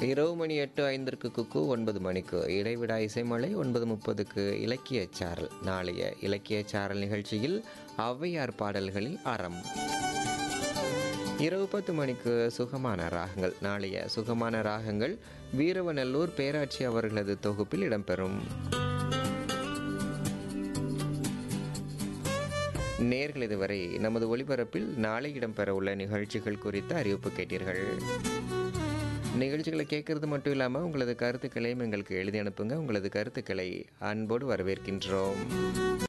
இரவு மணி எட்டு ஐந்திற்கு குக்கு ஒன்பது மணிக்கு இடைவிடா இசைமலை ஒன்பது முப்பதுக்கு இலக்கிய சாரல் நாளைய இலக்கிய சாரல் நிகழ்ச்சியில் ஔவையார் பாடல்களில் அறம் இரவு பத்து மணிக்கு சுகமான ராகங்கள் நாளைய சுகமான ராகங்கள் வீரவநல்லூர் பேராட்சி அவர்களது தொகுப்பில் இடம்பெறும் நேர்கள் இதுவரை நமது ஒளிபரப்பில் நாளை இடம்பெற உள்ள நிகழ்ச்சிகள் குறித்த அறிவிப்பு கேட்டீர்கள் நிகழ்ச்சிகளை கேட்கறது மட்டும் இல்லாமல் உங்களது கருத்துக்களையும் எங்களுக்கு எழுதி அனுப்புங்க உங்களது கருத்துக்களை அன்போடு வரவேற்கின்றோம்